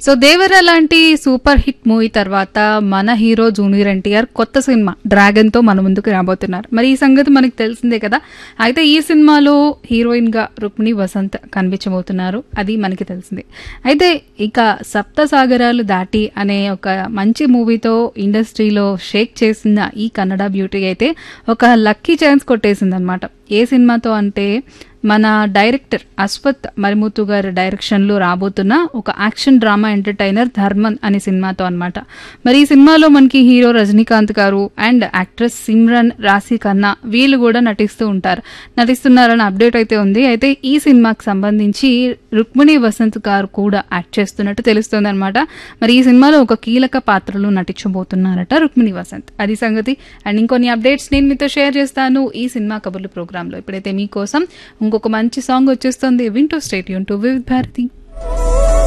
so దేవర లాంటి super hit movie తర్వాత మన హీరో జూనియర్ ఎన్టీఆర్ కొత్త సినిమా డ్రాగన్ తో మన ముందుకు రాబోతున్నారు మరి ఈ సంగతి మనకి తెలిసిందే కదా అయితే ఈ సినిమాలో హీరోయిన్ గా రుక్మిణి వసంత్ కనిపించబోతున్నారు అది మనకి తెలిసిందే అయితే ఇక సప్త సాగరాలు దాటి అనే ఒక మంచి మూవీతో ఇండస్ట్రీలో షేక్ చేసిన ఈ కన్నడ బ్యూటీ అయితే ఒక లక్కీ ఛాన్స్ కొట్టేసిందనమాట ఏ సినిమాతో అంటే మన డైరెక్టర్ అశ్వత్ మరిముత్తు గారి డైరెక్షన్లో రాబోతున్న ఒక యాక్షన్ డ్రామా ఎంటర్టైనర్ ధర్మన్ అనే సినిమాతో అన్నమాట మరి ఈ సినిమాలో మనకి హీరో రజనీకాంత్ గారు అండ్ యాక్ట్రెస్ సిమ్రన్ రాశి ఖన్నా వీళ్ళు కూడా నటిస్తూ ఉంటారు నటిస్తున్నారని అప్డేట్ అయితే ఉంది అయితే ఈ సినిమాకి సంబంధించి రుక్మిణి వసంత్ గారు కూడా యాక్ట్ చేస్తున్నట్టు తెలుస్తుంది అనమాట మరి ఈ సినిమాలో ఒక కీలక పాత్రలో నటించబోతున్నారట రుక్మిణి వసంత్ అది సంగతి అండ్ ఇంకొన్ని అప్డేట్స్ నేను మీతో షేర్ చేస్తాను ఈ సినిమా కబుర్లు ప్రోగ్రాంలో ఇప్పుడైతే మీకోసం ఇంకొక మంచి సాంగ్ వచ్చేస్తుంది వింటూ స్టేట్ యూన్ టు వివిధ్ భారతి